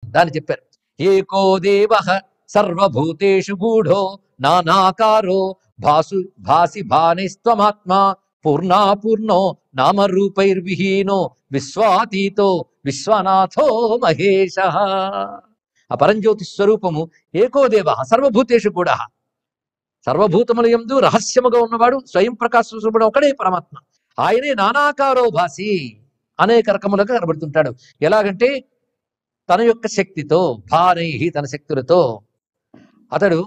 దాన్ని చెప్పారు ఏకో దేవ సర్వభూతేషు గూఢో నానాకారో భాసు భాసి భానిస్త్వమాత్మా పూర్ణాపూర్ణో నామరూపైర్విహీనో విశ్వాతీతో విశ్వనాథో మహేశ ఆ పరంజ్యోతి స్వరూపము ఏకో దేవ సర్వభూతేషు కూడా సర్వభూతముల యందు రహస్యముగా ఉన్నవాడు స్వయం ప్రకాశ స్వరూపుడు ఒకడే పరమాత్మ ఆయనే నానాకారో భాసి అనేక రకములుగా కనబడుతుంటాడు ఎలాగంటే తన యొక్క శక్తితో భారై తన శక్తులతో అతడు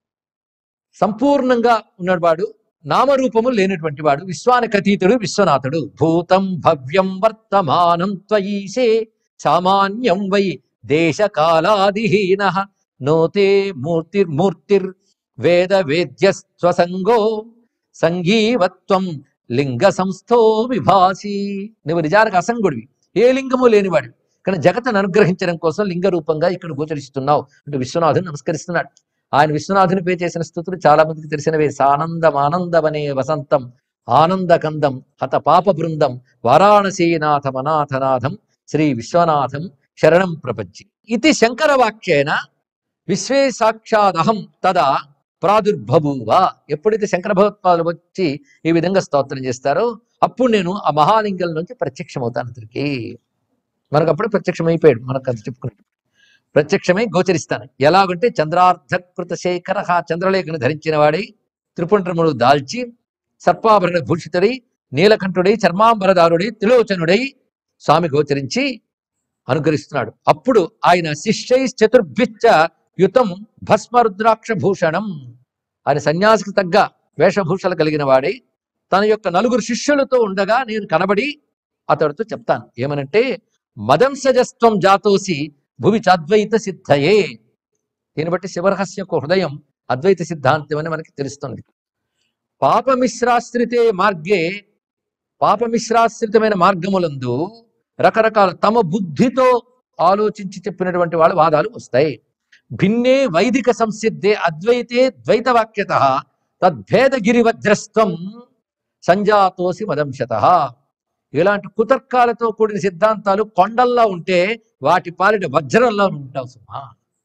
సంపూర్ణంగా ఉన్నవాడు నామరూపము లేనటువంటి వాడు విశ్వానికి అతీతుడు విశ్వనాథుడు భూతం భవ్యం వర్తమానం త్వయీశే సామాన్యం వై దేశకాలాదిహీన నోతే మూర్తిర్మూర్తిర్ వేద వేద్య స్వసంగో సంగీవత్వం లింగ సంస్థో విభాసి నువ్వు నిజానికి అసంగుడివి ఏ లింగము లేనివాడు కానీ జగత్తును అనుగ్రహించడం కోసం లింగ రూపంగా ఇక్కడ గోచరిస్తున్నావు అంటే విశ్వనాథుని నమస్కరిస్తున్నాడు ఆయన విశ్వనాథుని పే చేసిన స్థుతులు చాలా మందికి తెలిసినవే సానందం ఆనందమనే వసంతం ఆనందకందం హత పాప బృందం వారాణసీనాథ మనాథనాథం శ్రీ విశ్వనాథం శరణం ప్రపంచి ఇది శంకరవాక్యేన విశ్వే సాక్షాదహం తదా ప్రాదుర్భభూవ ఎప్పుడైతే శంకర భగవత్పాదులు వచ్చి ఈ విధంగా స్తోత్రం చేస్తారో అప్పుడు నేను ఆ మహాలింగం నుంచి ప్రత్యక్షమవుతాను అతనికి మనకు అప్పుడు ప్రత్యక్షమైపోయాడు మనకు అది చెప్పుకున్నాడు ప్రత్యక్షమై గోచరిస్తాను ఎలాగంటే చంద్రార్ధకృత శేఖర చంద్రలేఖను ధరించిన వాడై త్రిపుండ్రములు దాల్చి సర్పాభరణ భూషితుడై నీలకంఠుడై చర్మాంబరదారుడై త్రిలోచనుడై స్వామి గోచరించి అనుగ్రహిస్తున్నాడు అప్పుడు ఆయన శిష్యై చతుర్భిచ్చ యుతం భస్మరుద్రాక్ష భూషణం ఆయన సన్యాసికి తగ్గ వేషభూషలు కలిగిన వాడై తన యొక్క నలుగురు శిష్యులతో ఉండగా నేను కనబడి అతడితో చెప్తాను ఏమనంటే మదంసజస్త్వం జాతోసి భువి చాద్వైత సిద్ధయే దీన్ని బట్టి శివరహస్య యొక్క హృదయం అద్వైత సిద్ధాంతం అని మనకి తెలుస్తుంది పాపమిశ్రాశ్రితే మార్గే పాపమిశ్రాశ్రితమైన మార్గములందు రకరకాల తమ బుద్ధితో ఆలోచించి చెప్పినటువంటి వాళ్ళ వాదాలు వస్తాయి భిన్నే వైదిక సంసిద్ధే అద్వైతే ద్వైత వాక్యత తద్భేదగిరి వజ్రస్త్వం సంజాతోసి మదంశత ఇలాంటి కుతర్కాలతో కూడిన సిద్ధాంతాలు కొండల్లా ఉంటే వాటి పాలిట వజ్రంలా ఉంటావు సుమా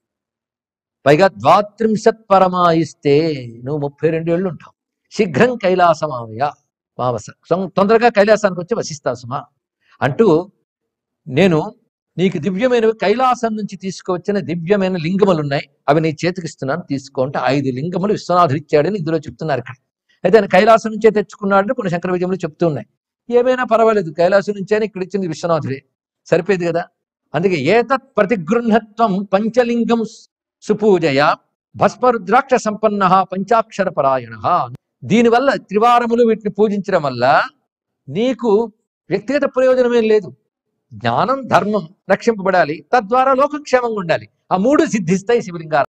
పైగా ద్వాత్రింశత్ పరమాయిస్తే నువ్వు ముప్పై రెండు ఏళ్ళు ఉంటావు శీఘ్రం కైలాసమావయ మావస తొం- తొందరగా కైలాసానికి వచ్చి వసిస్తావు సుమా అంటూ నేను నీకు దివ్యమైనవి కైలాసం నుంచి తీసుకువచ్చిన దివ్యమైన లింగములు ఉన్నాయి అవి నీ చేతికిస్తున్నాను తీసుకో అంటే ఐదు లింగములు విశ్వనాథుడు ఇచ్చాడని ఇందులో చెప్తున్నారు ఇక్కడ అయితే ఆయన కైలాసం నుంచే తెచ్చుకున్నాడని కొన్ని శంకర విజయములు చెప్తూ ఉన్నాయి ఏమైనా పర్వాలేదు కైలాసం నుంచే ఇక్కడ ఇచ్చింది విశ్వనాథుడే సరిపోయేది కదా అందుకే ఏతత్ ప్రతిగృహత్వం పంచలింగం సుపూజయ భస్మరుద్రాక్ష సంపన్న పంచాక్షర పరాయణ దీనివల్ల త్రివారములు వీటిని పూజించడం వల్ల నీకు వ్యక్తిగత ప్రయోజనమేం లేదు జ్ఞానం ధర్మం రక్షింపబడాలి తద్వారా లోకక్షేమంగా ఉండాలి ఆ మూడు సిద్ధిస్తాయి శివలింగాలు